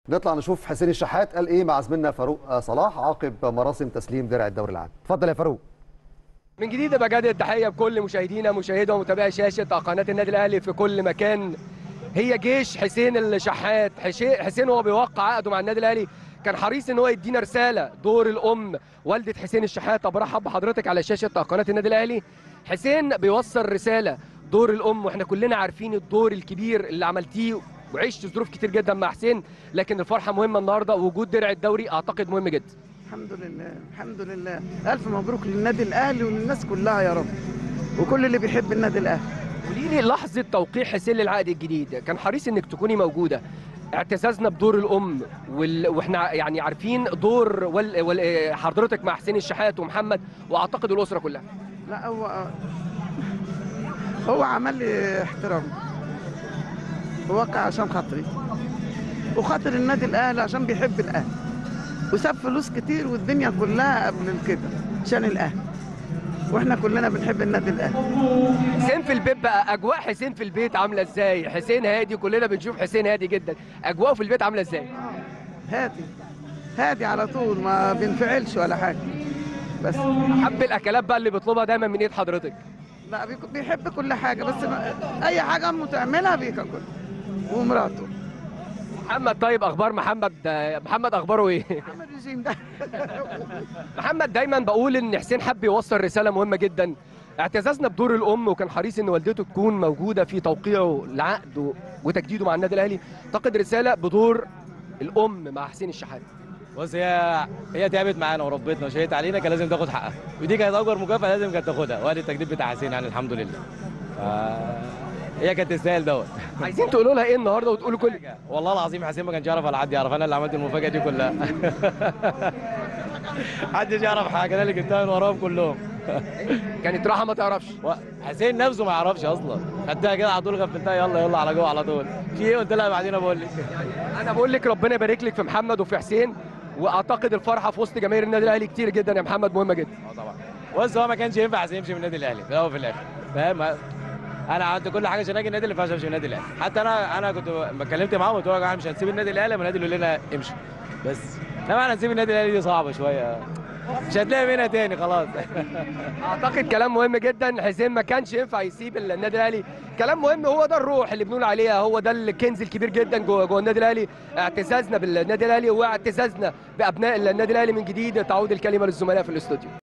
نطلع نشوف حسين الشحات قال ايه مع زميلنا فاروق صلاح عقب مراسم تسليم درع الدوري العام اتفضل يا فاروق من جديد بجدد التحيه بكل مشاهدينا مشاهدة ومتابعي شاشه قناه النادي الاهلي في كل مكان هي جيش حسين الشحات حشي- حسين وهو بيوقع عقده مع النادي الاهلي كان حريص ان هو يدينا رساله دور الام والده حسين الشحات طب برحب بحضرتك على شاشه قناه النادي الاهلي حسين بيوصل رساله دور الام واحنا كلنا عارفين الدور الكبير اللي عملتيه وعشت ظروف كتير جدا مع حسين لكن الفرحه مهمه النهارده وجود درع الدوري اعتقد مهم جدا الحمد لله الحمد لله الف مبروك للنادي الاهلي وللناس كلها يا رب وكل اللي بيحب النادي الاهلي قولي لي لحظه توقيع حسين للعقد الجديد كان حريص انك تكوني موجوده اعتزازنا بدور الام وال... واحنا يعني عارفين دور وال... وال... حضرتك مع حسين الشحات ومحمد واعتقد الاسره كلها لا هو هو عمل لي احترام ووقع عشان خاطري وخاطر النادي الاهلي عشان بيحب الاهلي وساب فلوس كتير والدنيا كلها قبل كده عشان الاهلي واحنا كلنا بنحب النادي الاهلي حسين في البيت بقى اجواء حسين في البيت عامله ازاي حسين هادي كلنا بنشوف حسين هادي جدا اجواءه في البيت عامله ازاي هادي هادي على طول ما بينفعلش ولا حاجه بس حب الاكلات بقى اللي بيطلبها دايما من ايد حضرتك لا بيك- بيحب كل حاجه بس ما اي حاجه امه تعملها بياكل ومراته محمد طيب اخبار محمد محمد اخباره ايه محمد رجيم ده محمد دايما بقول ان حسين حب يوصل رساله مهمه جدا اعتزازنا بدور الام وكان حريص ان والدته تكون موجوده في توقيعه العقد و- وتجديده مع النادي الاهلي اعتقد رساله بدور الام مع حسين الشحات بص هي هي تعبت معانا وربتنا وشهدت علينا كان لازم تاخد حقها ودي كانت اكبر مكافاه لازم كانت تاخدها وادي التجديد بتاع حسين يعني الحمد لله ف... هي كانت تستاهل دوت عايزين تقولوا لها ايه النهارده وتقولوا كل والله العظيم حسين ما كانش يعرف على حد يعرف انا اللي عملت المفاجاه دي كلها محدش يعرف حاجه انا اللي جبتها من وراهم كلهم كانت راحه ما تعرفش و- حسين نفسه ما يعرفش اصلا خدتها كده على طول غفلتها يلا يلا على جوه على طول في ايه قلت لها بعدين بقول لك انا بقول لك ربنا يبارك لك في محمد وفي حسين واعتقد الفرحه في وسط جماهير النادي الاهلي كتير جدا يا محمد مهمه جدا اه طبعا بص هو ما كانش ينفع حسين يمشي من النادي الاهلي في الاول وفي الاخر فاهم انا عملت كل حاجه عشان اجي النادي اللي ما ينفعش امشي من النادي الاهلي حتى انا انا كنت لما اتكلمت معاهم قلت لهم يا جماعه مش هنسيب النادي الاهلي لما النادي يقول لنا امشي بس انما هنسيب النادي الاهلي دي صعبه شويه مش هتلاقي منها تاني خلاص اعتقد كلام مهم جدا حسين ما كانش ينفع يسيب النادي الاهلي كلام مهم هو ده الروح اللي بنقول عليها هو ده الكنز الكبير جدا جوه جوه النادي الاهلي اعتزازنا بالنادي الاهلي واعتزازنا بابناء النادي الاهلي من جديد تعود الكلمه للزملاء في الاستوديو